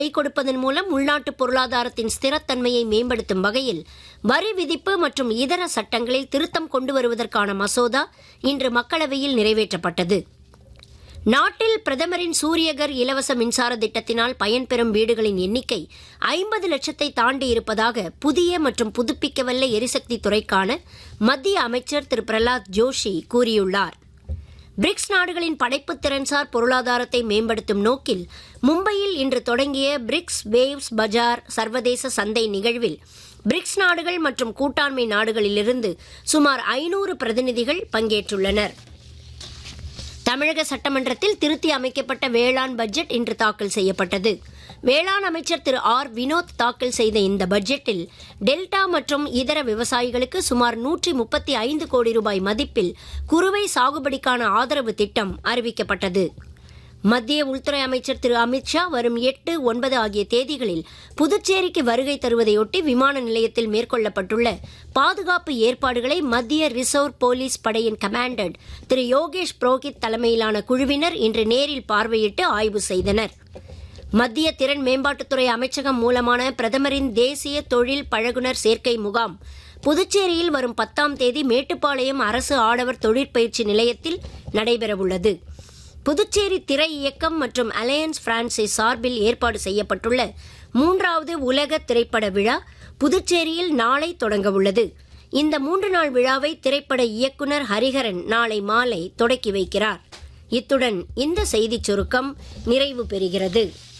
கை கொடுப்பதன் மூலம் உள்நாட்டு பொருளாதாரத்தின் ஸ்திரத்தன்மையை மேம்படுத்தும் வகையில் வரி விதிப்பு மற்றும் இதர சட்டங்களில் திருத்தம் கொண்டு வருவதற்கான மசோதா இன்று மக்களவையில் நிறைவேற்றப்பட்டது நாட்டில் பிரதமரின் சூரியகர் இலவச மின்சார திட்டத்தினால் பயன்பெறும் வீடுகளின் எண்ணிக்கை ஐம்பது லட்சத்தை தாண்டி இருப்பதாக புதிய மற்றும் புதுப்பிக்கவல்ல எரிசக்தி துறைக்கான மத்திய அமைச்சர் திரு பிரலாத் ஜோஷி கூறியுள்ளார் பிரிக்ஸ் நாடுகளின் படைப்பு திறன்சார் பொருளாதாரத்தை மேம்படுத்தும் நோக்கில் மும்பையில் இன்று தொடங்கிய பிரிக்ஸ் வேவ்ஸ் பஜார் சர்வதேச சந்தை நிகழ்வில் பிரிக்ஸ் நாடுகள் மற்றும் கூட்டாண்மை நாடுகளிலிருந்து சுமார் ஐநூறு பிரதிநிதிகள் பங்கேற்றுள்ளனர் தமிழக சட்டமன்றத்தில் திருத்தி அமைக்கப்பட்ட வேளாண் பட்ஜெட் இன்று தாக்கல் செய்யப்பட்டது வேளாண் அமைச்சர் திரு ஆர் வினோத் தாக்கல் செய்த இந்த பட்ஜெட்டில் டெல்டா மற்றும் இதர விவசாயிகளுக்கு சுமார் நூற்றி முப்பத்தி ஐந்து கோடி ரூபாய் மதிப்பில் குறுவை சாகுபடிக்கான ஆதரவு திட்டம் அறிவிக்கப்பட்டது மத்திய உள்துறை அமைச்சர் திரு அமித்ஷா வரும் எட்டு ஒன்பது ஆகிய தேதிகளில் புதுச்சேரிக்கு வருகை தருவதையொட்டி விமான நிலையத்தில் மேற்கொள்ளப்பட்டுள்ள பாதுகாப்பு ஏற்பாடுகளை மத்திய ரிசர்வ் போலீஸ் படையின் கமாண்டர் திரு யோகேஷ் புரோஹித் தலைமையிலான குழுவினர் இன்று நேரில் பார்வையிட்டு ஆய்வு செய்தனர் மத்திய திறன் மேம்பாட்டுத்துறை அமைச்சகம் மூலமான பிரதமரின் தேசிய தொழில் பழகுனர் சேர்க்கை முகாம் புதுச்சேரியில் வரும் பத்தாம் தேதி மேட்டுப்பாளையம் அரசு ஆடவர் தொழிற்பயிற்சி நிலையத்தில் நடைபெறவுள்ளது புதுச்சேரி திரை இயக்கம் மற்றும் அலையன்ஸ் பிரான்சிஸ் சார்பில் ஏற்பாடு செய்யப்பட்டுள்ள மூன்றாவது உலக திரைப்பட விழா புதுச்சேரியில் நாளை தொடங்கவுள்ளது இந்த மூன்று நாள் விழாவை திரைப்பட இயக்குனர் ஹரிஹரன் நாளை மாலை தொடக்கி வைக்கிறார் இத்துடன் இந்த செய்திச் சுருக்கம் நிறைவு பெறுகிறது